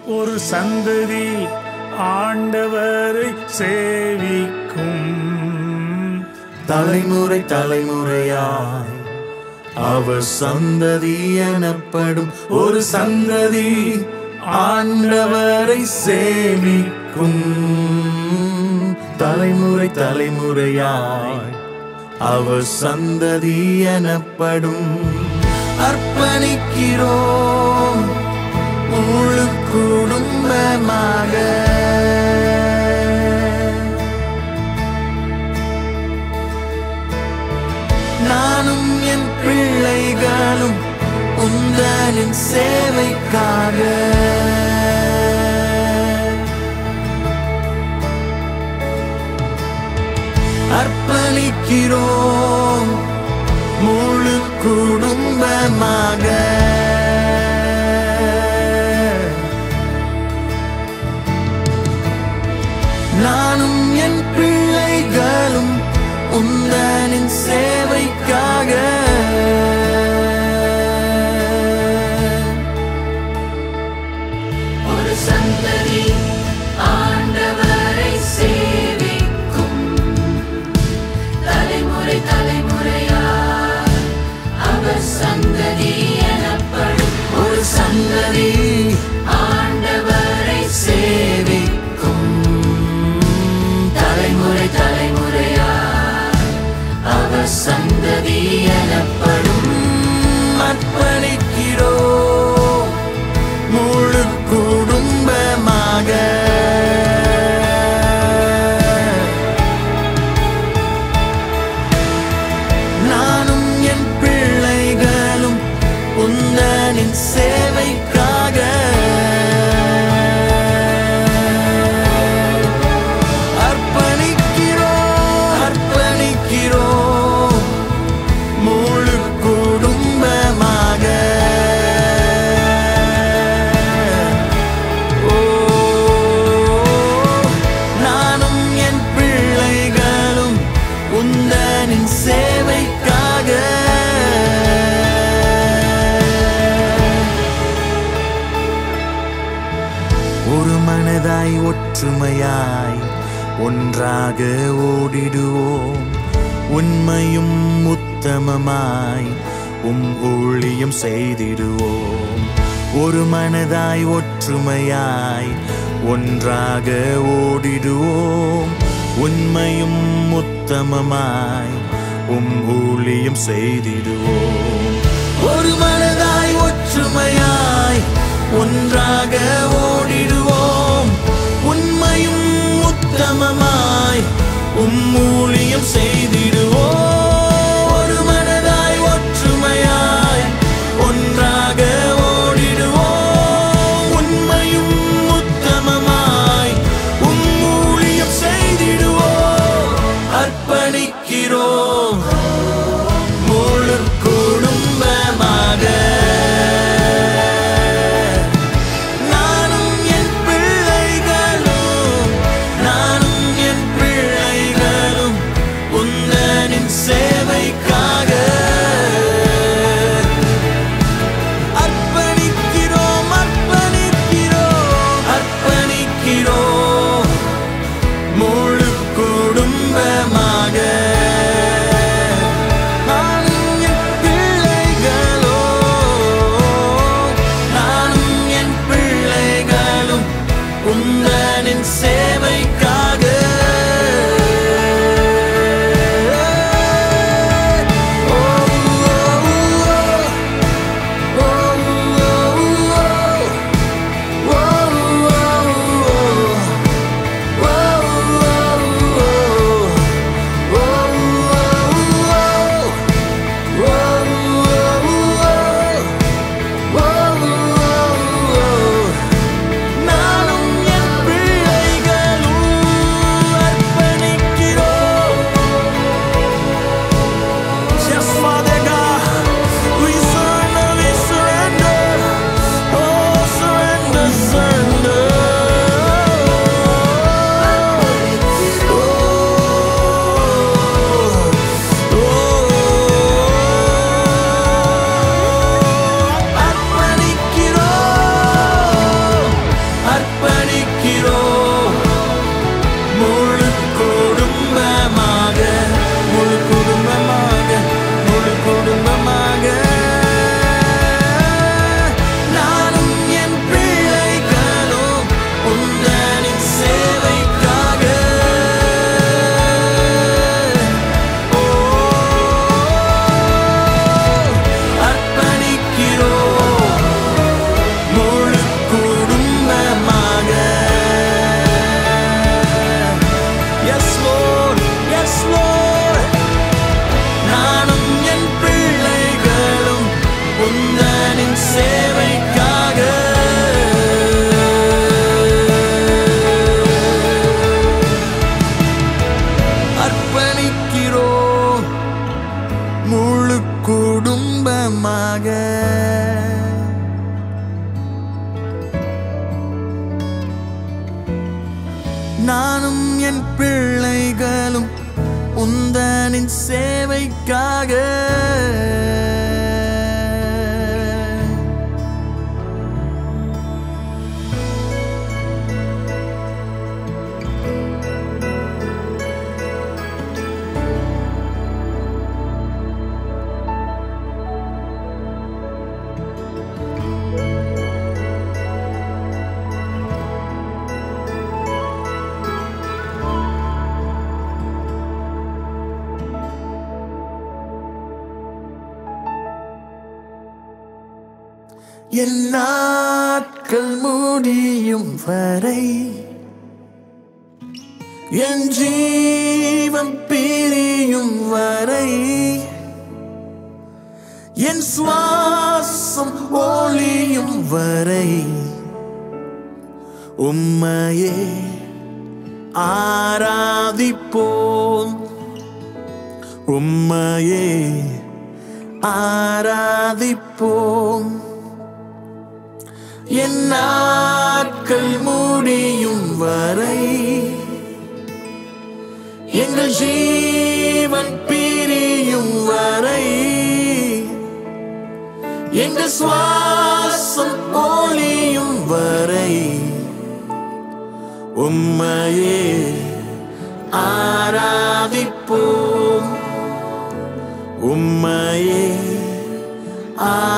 ஒரு சந்ததி ஆண்டவரை சேவிக்கும் தலைமுறை தலைமுறையாய் அவர் சந்ததி எனப்படும் ஒரு சந்ததி ஆண்டவரை சேவிக்கும் தலைமுறை தலைமுறையாய் அவர் சந்ததி எனப்படும் அர்ப்பணிக்கிறோம் முழு குடும்பமாக நானும் என் பிள்ளைகளும் உந்தனின் சேவைக்காக அர்ப்பணிக்கிறோம் முழு குடும்பமாக நானும் என் பிள்ளைகளும் உந்தனின் சேவைக்காக ஒரு சந்ததி ஆண்டவரை சேவிக்கும் தலைமுறை தலைமுறையாய் அவர் சந்ததி எனப்படும் ஒரு சந்ததி ஆண்டவரை சேவிக்கும் தலைமுறை தலைமுறையாய் அவர் சந்ததி எனப்படும் அர்ப்பணிக்கிறோம் முழு குடும்பமாக நானும் என் பிள்ளைகளும் உந்தனின் சேவைக்காக அர்ப்பணிக்கிறோம் அர்ப்பணிக்கிறோம் முழு குடும்பமாக ஓ, நானும் என் பிள்ளைகளும் உந்தனின் சேவைக்காக ஒரு மனதாய் ஒற்றுமையாய் ஒன்றாக ஓடிடுவோம் உண்மையும் உத்தமமாய் உம் ஊழியம் செய்திடுவோம் ஒரு மனதாய் ஒற்றுமையாய் ஒன்றாக ஓடிடுவோம் உண்மையும் உத்தமமாய் உம் ஊழியம் செய்திடுவோம் ஒரு மனதாய் ஒற்றுமையாய் ஒன்றாக ஓடிடுவோம் உண்மையும் உத்தமமாய் உம் ஊழியம் செய்திடுவோம் ஒரு மனதாய் ஒற்றுமையாய் ஒன்றாக ஓடிடுவோம் உண்மையும் உத்தமமாய் உம் ஊழியம் செய்திடுவோம் அர்ப்பணிக்கிறோம் முழு குடும்பமாக நானும் என் பிள்ளைகளும் நானும் என் பிள்ளைகளும் உந்த இன்பமாக நானும் என் பிள்ளைகளும் உந்தனின் சேவைக்காக என் நாட்கள் முடியும் வரை என் ஜீவன் பிரியும் வரை என் சுவாசம் ஒளியும் வரை உம்மையே ஆராதிப்போம் உம்மையே ஆராதிப்போம் என் நாட்கள் முடியும் வரை எங்கள் ஜீவன் பிரியும் வரை எங்கள் சுவாசம் ஒளியும் வரை உம்மையே ஆராதிப்போம் உம்மையே ஆ